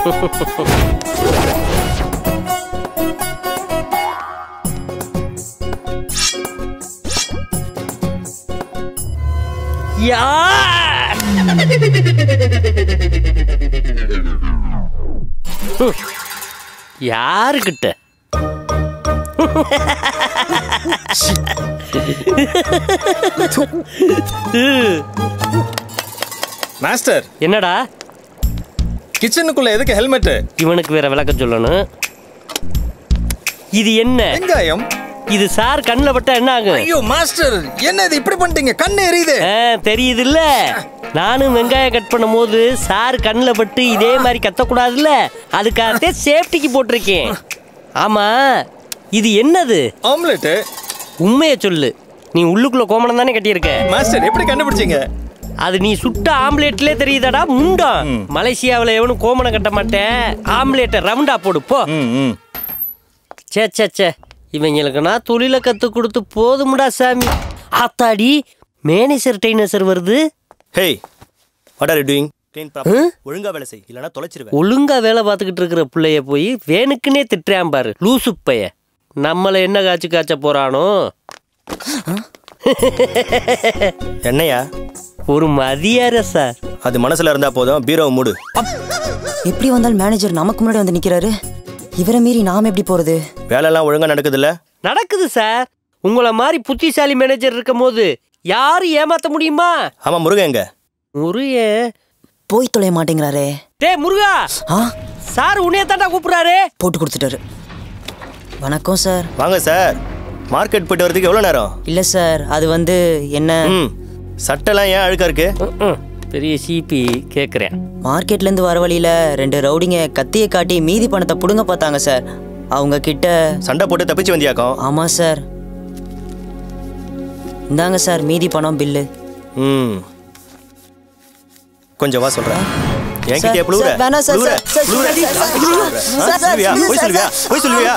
யா யாருக்கிட்ட மாஸ்டர் என்னடா கிச்சனுக்குள்ள எதுக்கு ஹெல்மெட் இவனுக்கு வேற விளக்கம் சொல்லணும் இது என்ன வெங்காயம் இது சார் கண்ணில் பட்டா என்ன ஆகும் ஐயோ மாஸ்டர் என்ன இது இப்படி பண்ணிட்டீங்க கண்ணு எரியுது ஆ, தெரியுதுல்ல நானும் வெங்காயம் கட் பண்ணும்போது சார் கண்ணில் பட்டு இதே மாதிரி கத்தக்கூடாதுல்ல அதுக்காகத்தே சேஃப்டிக்கு போட்டிருக்கேன் ஆமா இது என்னது ஆம்லெட் உண்மையை சொல்லு நீ உள்ளுக்குள்ள கோமணம் தானே கட்டியிருக்க மாஸ்டர் எப்படி கண்டுபிடிச்சீங்க அது நீ சுட்ட ஆம்லேட்லயே தெரியுதாடா முண்டம் மலேசியாவில் எவனும் கோமணம் கட்ட மாட்டேன் ஆம்லேட்டை ரவுண்டா போடு போ ம் ம் சே சே சே இவங்களுக்கு நான் தொழிலை கத்து கொடுத்து போதுமுடா சாமி ஆத்தாடி மேனேஜர் டைனசர் வருது hey what are you doing clean proper ஒழுங்கா வேலை செய் இல்லைனா தொலைச்சிருவேன் ஒழுங்கா வேலை பார்த்துக்கிட்டு இருக்கிற பிள்ளைய போய் வேணுக்குன்னே திட்டுறான் பாரு லூசு பைய நம்மளை என்ன காய்ச்சி காய்ச்ச போறானோ என்னையா ஒரு மதியார சார் அது மனசுல இருந்தா போதும் பீரோவை மூடு எப்படி வந்தாலும் மேனேஜர் நமக்கு முன்னாடி வந்து நிக்கிறாரு இவரை மீறி நாம எப்படி போறது வேலையெல்லாம் ஒழுங்கா நடக்குதுல்ல நடக்குது சார் உங்களை மாதிரி புத்திசாலி மேனேஜர் இருக்கும் போது யாரும் ஏமாத்த முடியுமா ஆமா முருகன் எங்க முருக போய் தொலைய மாட்டேங்கிறாரே டேய் முருகா ஆ சார் உன்னைய தாண்டா கூப்பிடுறாரு போட்டு கொடுத்துட்டாரு வணக்கம் சார் வாங்க சார் மார்க்கெட் போயிட்டு வரதுக்கு எவ்வளோ நேரம் இல்ல சார் அது வந்து என்ன ம் சட்டெல்லாம் ஏன் அழுக்கா இருக்கு ம்ம். பெரிய சிபி கேட்குறேன் மார்க்கெட்ல இருந்து வர வழியில ரெண்டு ரவுடிங்க கத்தியை காட்டி மீதி பணத்தை புடுங்க பார்த்தாங்க சார் அவங்க கிட்ட சண்டை போட்டு தப்பிச்சு வந்தியாக்கும் ஆமா சார் இந்தாங்க சார் மீதி பணம் பில்லு ம் கொஞ்சம் வா சொல்றேன் என்கிட்ட சார், புழுவுற சார், வேணாம் சார், புழுவுற, சார், சார், புழுவுற. சார், சார், ஆ, சார், சார், சொல்லுவியா? போய் சார், சொல்லுவியா போய் சொல்லுவியா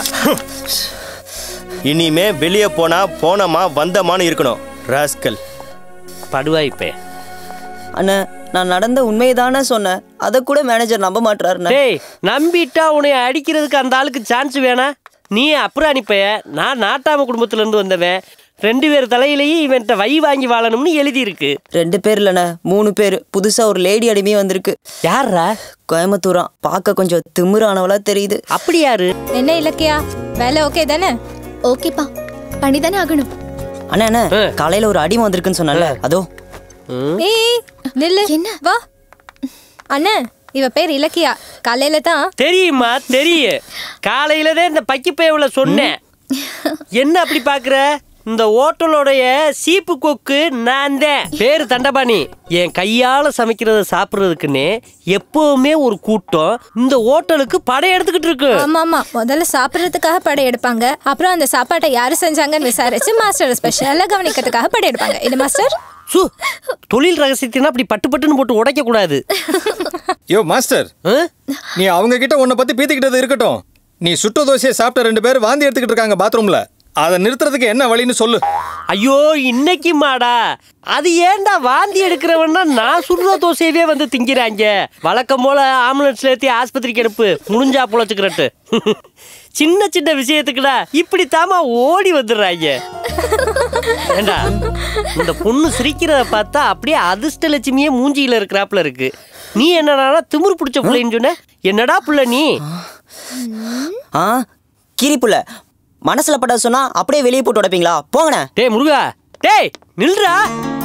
இனிமே வெளியே போனா போனமா வந்தமான்னு இருக்கணும் ராஸ்கல் படுவாய்ப்பே அண்ணா நான் நடந்த உண்மையை தானே சொன்னேன் அதை கூட மேனேஜர் நம்ப மாட்டாருண்ணே டேய் நம்பிட்டா உன்னை அடிக்கிறதுக்கு அந்த ஆளுக்கு சான்ஸ் வேணா நீ அப்புறம் அனுப்பைய நான் நாட்டாம குடும்பத்துல இருந்து வந்தவன் ரெண்டு பேர் தலையிலேயே இவன்கிட்ட வை வாங்கி வாழணும்னு எழுதியிருக்கு ரெண்டு பேர் இல்லைண்ணே மூணு பேர் புதுசா ஒரு லேடி அடிமையும் வந்திருக்கு யாரா கோயம்புத்தூரா பார்க்க கொஞ்சம் திமிரானவளா தெரியுது அப்படி யாரு என்ன இலக்கியா வேலை ஓகே தானே ஓகேப்பா பண்ணிதானே ஆகணும் அண்ணா அண்ணா ஆ. காலையில ஒரு அடிமை வந்திருக்குன்னு சொன்னல அதோ ஏய் நில்லு என்ன? வா அண்ணா இவ பேர் இலக்கியா காலையில தான் தெரியுமா தெரியும் காலையில தான் இந்த பக்கிப்பேவுல சொன்னேன் என்ன அப்படி பாக்குற இந்த ஹோட்டலோடைய சீப்பு கொக்கு நான் தான் பேரு தண்டபாணி என் கையால சமைக்கிறத சாப்பிட்றதுக்குன்னே எப்பவுமே ஒரு கூட்டம் இந்த ஹோட்டலுக்கு படம் எடுத்துக்கிட்டு இருக்கு ஆமா ஆமா முதல்ல சாப்பிடுறதுக்காக படை எடுப்பாங்க அப்புறம் அந்த சாப்பாட்டை யாரு செஞ்சாங்கன்னு விசாரிச்சு மாஸ்டர் ஸ்பெஷலா கவனிக்கிறதுக்காக படை எடுப்பாங்க இது மாஸ்டர் சு தொழில் ரகசியத்தினா அப்படி பட்டு பட்டுன்னு போட்டு உடைக்க கூடாது யோ மாஸ்டர் ஆ? நீ அவங்க கிட்ட உன்னை பத்தி பீத்திக்கிட்டது இருக்கட்டும் நீ சுட்ட தோசையை சாப்பிட்ட ரெண்டு பேர் வாந்தி எடுத்துக்கிட்டு இருக்காங்க பாத்ரூம்ல அதை நிறுத்துறதுக்கு என்ன வழின்னு சொல்லு ஐயோ இன்னைக்கு மாடா அது ஏன்டா வாந்தி எடுக்கிறவன்னா நான் சுடுற தோசையவே வந்து திங்கிறாங்க வழக்கம் போல ஆம்புலன்ஸ்ல ஏற்றி ஆஸ்பத்திரிக்கு அனுப்பு முடிஞ்சா புழைச்சுக்கிறட்டு சின்ன சின்ன விஷயத்துக்குடா இப்படி தாமா ஓடி வந்துடுறாங்க ஏண்டா இந்த பொண்ணு சிரிக்கிறத பார்த்தா அப்படியே அதிர்ஷ்ட லட்சுமியே மூஞ்சியில இருக்கிறாப்புல இருக்கு நீ என்னடா திமிரு பிடிச்ச பிள்ளைன்னு சொன்ன என்னடா புள்ள நீ ஆ கிரிப்புல மனசுல பட்ட சொன்னா அப்படியே வெளியே போட்டு உடைப்பீங்களா போங்கண்ணே டேய் முருகா டேய் நில்றா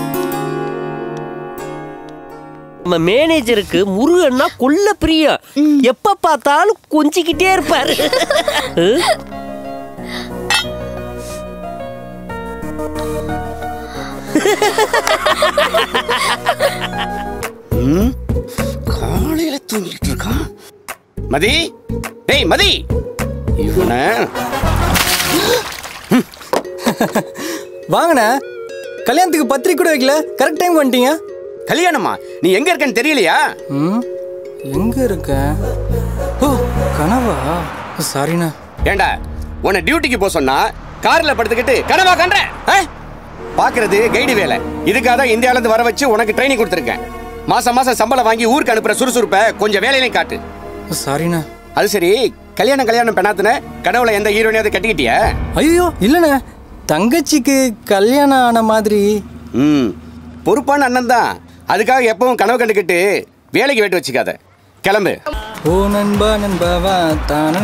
நம்ம மேனேஜருக்கு முருகன்னா கொல்ல பிரியம் எப்ப பார்த்தாலும் கொஞ்சிக்கிட்டே இருப்பாரு காலையில தூங்கிட்டு இருக்கான் மதி டேய் மதி இவன வாங்கண்ணே கல்யாணத்துக்கு பத்திரிக்கை கூட வைக்கல கரெக்ட் டைம் வந்துட்டீங்க கல்யாணமா நீ எங்க இருக்கன்னு தெரியலையா ம் எங்க இருக்க ஓ கனவா சாரிண்ணா ஏண்டா உன்னை டியூட்டிக்கு போக சொன்னா கார்ல படுத்துக்கிட்டு கனவா கண்ற பாக்குறது கைடு வேலை இதுக்காக தான் இந்தியால இருந்து வர வச்சு உனக்கு ட்ரைனிங் கொடுத்துருக்கேன் மாசம் மாசம் சம்பளம் வாங்கி ஊருக்கு அனுப்புற சுறுசுறுப்பை கொஞ்சம் வேலையிலையும் காட்டு சாரிண்ணா அது சரி கல்யாணம் கல்யாணம் பெண்ணாத்துன கனவுல எந்த ஹீரோனையாவது கட்டிக்கிட்டியா ஐயோ இல்லைண்ணே தங்கச்சிக்கு கல்யாணம் ஆன மாதிரி ம் பொறுப்பான அண்ணன் தான் அதுக்காக எப்பவும் கனவு கண்டுக்கிட்டு வேலைக்கு வேட்டு வச்சுக்காத கிளம்பு ஓ நண்பா நண்பா வா தான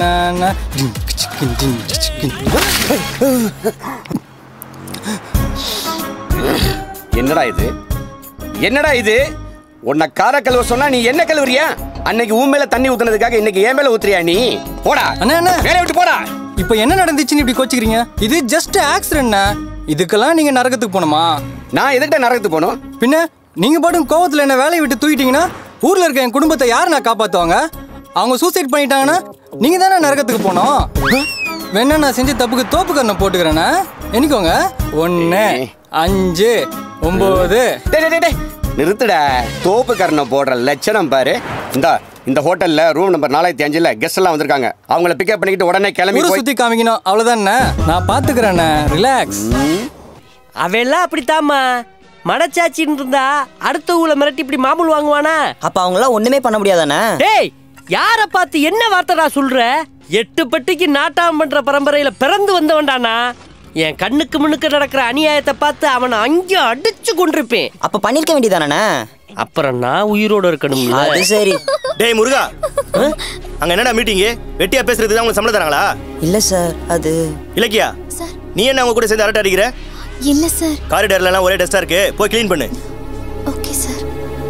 என்னடா இது என்னடா இது உன்னை கார கழுவ சொன்னா நீ என்ன கழுவுறியா அன்னைக்கு உன் மேல தண்ணி ஊத்துனதுக்காக இன்னைக்கு என் மேல ஊத்துறியா நீ போடா அண்ணா, அண்ணா. வேலையை விட்டு போடா இப்போ என்ன நடந்துச்சுன்னு இப்படி கோச்சிக்கிறீங்க இது ஜஸ்ட் ஆக்சிடென்ட்ண்ணா இதுக்கெல்லாம் நீங்க நரகத்துக்கு போகணுமா நான் எதுக்கிட்ட நரகத்துக்கு போகணும் பின்ன நீங்க பாட்டும் கோவத்துல என்ன வேலையை விட்டு தூக்கிட்டீங்கன்னா ஊர்ல இருக்க என் குடும்பத்தை யார் நான் காப்பாத்துவாங்க அவங்க சூசைட் பண்ணிட்டாங்கன்னா நீங்க தானே நரகத்துக்கு போனோம் வேணா நான் செஞ்ச தப்புக்கு தோப்பு கண்ணை போட்டுக்கிறேண்ணா எண்ணிக்கோங்க ஒன்று அஞ்சு ஒம்பது டேய், டேய், டேய், டேய். நிறுத்துடா தோப்பு கரணை போடுற லட்சணம் பாரு இந்தா இந்த ஹோட்டல்ல ரூம் நம்பர் நாலாயிரத்தி அஞ்சுல கெஸ்ட் எல்லாம் வந்திருக்காங்க அவங்கள பிக்கப் பண்ணிக்கிட்டு உடனே கிளம்பி ஊரை போய் சுத்தி காமிக்கணும் அவ்வளவுதானே நான் பாத்துக்கிறேண்ணே ரிலாக்ஸ் அவெல்லாம் அப்படித்தாம்மா மனச்சாட்சின்னு இருந்தா அடுத்த ஊல மிரட்டி இப்படி மாமூல் வாங்குவானா அப்ப அவங்களாம் ஒண்ணுமே பண்ண முடியாதானே டேய் யார பார்த்து என்ன வார்த்தைடா சொல்ற எட்டு பெட்டிக்கு நாட்டாம் பண்ற பரம்பரையில பிறந்து வந்தவன்டானா என் கண்ணுக்கு முன்னுக்கு நடக்கிற அநியாயத்தை பார்த்து அவனை அங்கே அடிச்சு கொண்டிருப்பேன் அப்ப பண்ணிருக்க வேண்டியதானே அப்புறம் நான் உயிரோட இருக்கணும்ல அது சரி டேய் முருகா அங்க என்னடா மீட்டிங் வெட்டியா பேசுறது தான் உங்களுக்கு சம்பளம் தராங்களா இல்ல சார் அது இலக்கியா சார் நீ என்ன அவங்க கூட சேர்ந்து அரட்டை அடிக்கிற இல்ல சார் காரிடார்ல எல்லாம் ஒரே டெஸ்டா இருக்கு போய் க்ளீன் பண்ணு ஓகே சார்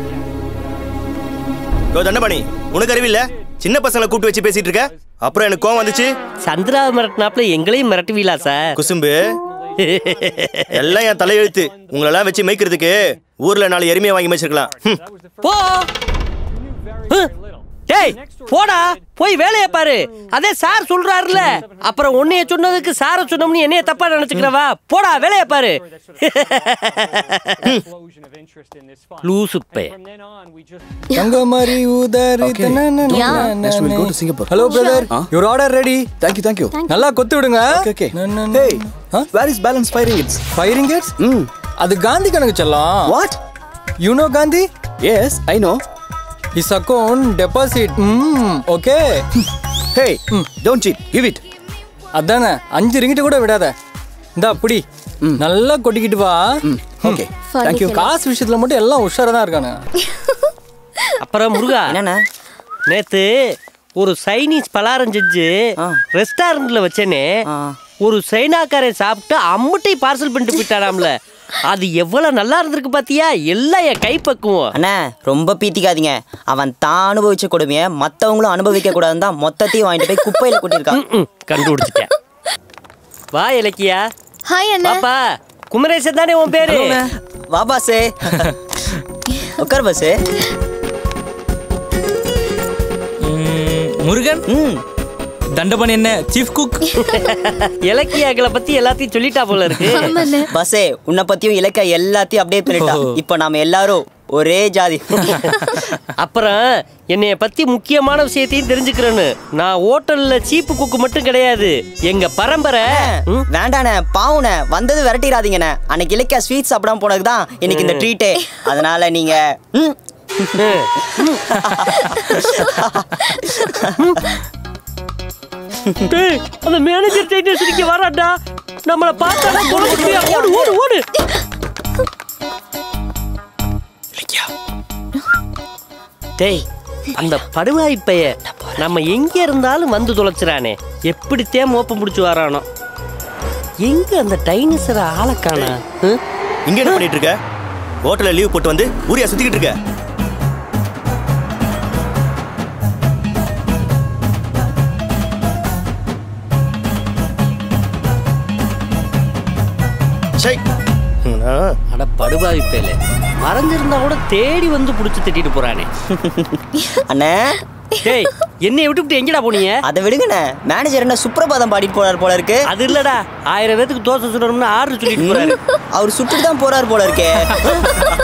யோ தண்டபாணி உனக்கு அறிவில்ல சின்ன பசங்களை கூப்பிட்டு வச்சு பேசிட்டு இருக்க அப்புறம் எனக்கு கோவம் வந்துச்சு சந்திரா மிரட்டினாப்ல எங்களையும் மிரட்டுவீலா சார் குசும்பு எல்லாம் என் தலையெழுத்து உங்களெல்லாம் வச்சு மேய்க்கிறதுக்கு ஊர்ல நாலு எருமையை வாங்கி மேய்ச்சிருக்கலாம் ஹம். போ ஹ். டேய் போடா போய் வேலைய பாரு அதே சார் சொல்றாருல அப்புறம் உன்னைய சொன்னதுக்கு சார சொன்னோம்னு என்னைய தப்பா நினைச்சுக்கிறவா போடா வேலைய பாரு லூசு பே தங்க மாதிரி ஊதாரி hello brother your order ready Thank you, thank you. நல்லா கொத்து விடுங்க Okay, okay. Hey, where is balance five ringgits? ஃபைரிங் கேட்ஸ் அது காந்தி கணக்கு செல்லம் What? You know Gandhi Yes, I know. Is account deposit hmm okay Hey, don't cheat. Give it. அதானே அஞ்சு ரிங்கிட்ட கூட விடாத இந்தா புடி நல்லா கொட்டிக்கிட்டு வா Okay. தேங்க் யூ காசு விஷயத்துல மட்டும் எல்லாம் உஷாரா தான் இருக்கானு அப்புறம் முருகா என்னண்ணே நேத்து ஒரு சைனீஸ் பலாரம் செஞ்சு ஆ. ரெஸ்டாரண்ட்ல வச்சேனே ஆ. ஒரு சைனாக்காரன் சாப்பிட்டு அம்முட்டை பார்சல் பண்ணிட்டு போயிட்டாராம்ல அது எவ்வளவு நல்லா இருந்திருக்கு பாத்தியா எல்லாம் என் கைப்பக்குவோம் அண்ணா ரொம்ப பீத்திக்காதீங்க அவன் தான் அனுபவிச்ச கொடுமைய மத்தவங்களும் அனுபவிக்க கூடாதுன்னு தான் மொத்தத்தையும் வாங்கிட்டு போய் குப்பையில கொட்டியிருக்கான் ம், கண்டுபிடிச்சிட்டேன் வா இலக்கியா ஹாய் அண்ணா பாப்பா குமரேசன் தானே உன் பேரு வா பாசே உட்கார் பாசே முருகன் ம் தண்டபன் என்ன சீஃப் குக் இலக்கியாக்களை பத்தி எல்லாத்தையும் சொல்லிட்டா போல இருக்கு ஆமாண்ணே பஸ்ஸே உன்னை பத்தியும் இலக்க எல்லாத்தையும் அப்படியே பண்ணிட்டா இப்போ நாம எல்லாரும் ஒரே ஜாதி அப்புறம் என்னைய பத்தி முக்கியமான விஷயத்தையும் தெரிஞ்சுக்கிறேன்னு நான் ஹோட்டல்ல சீப்பு குக்கு மட்டும் கிடையாது எங்க பரம்பரை ம், வேண்டாண்ணே பாவுண்ணே வந்தது விரட்டிடாதீங்கண்ணே அன்னைக்கு இலக்கிய ஸ்வீட் சாப்பிடாம போனது தான் இன்னைக்கு இந்த ட்ரீட்டே அதனால நீங்க ம், டேய், அந்த மேனேஜர் டைட்டஸ் இங்க வராடா நம்மள பார்த்தாலே குழம்புறியா ஓடு ஓடு ஓடு டேய் அந்த படுவாய் பைய நம்ம எங்க இருந்தாலும் வந்து தொலைச்சிரானே எப்படித்தே மோப்பம் பிடிச்சி வரானோ எங்க அந்த டைனசர ஆளக்கானா இங்க என்ன பண்ணிட்டு இருக்க ஹோட்டல்ல லீவ் போட்டு வந்து ஊரியா சுத்திக்கிட்டு இருக்க சை. ஆ, அட படுபாவி பேல மறைஞ்சிருந்தா கூட தேடி வந்து புடிச்சு திட்டிட்டு போறானே அண்ணே டேய் என்னைய விட்டுவிட்டு எங்கடா போனீங்க அதை விடுங்கண்ணே மேனேஜர் என்ன சுப்ரபாதம் பாடிட்டு போறாரு போல இருக்கு அது இல்லடா ஆயிரம் பேத்துக்கு தோசை சுடணும்னு ஆர்டர் சொல்லிட்டு போறாரு அவர் சுட்டுட்டு தான் போறாரு போல இருக்கே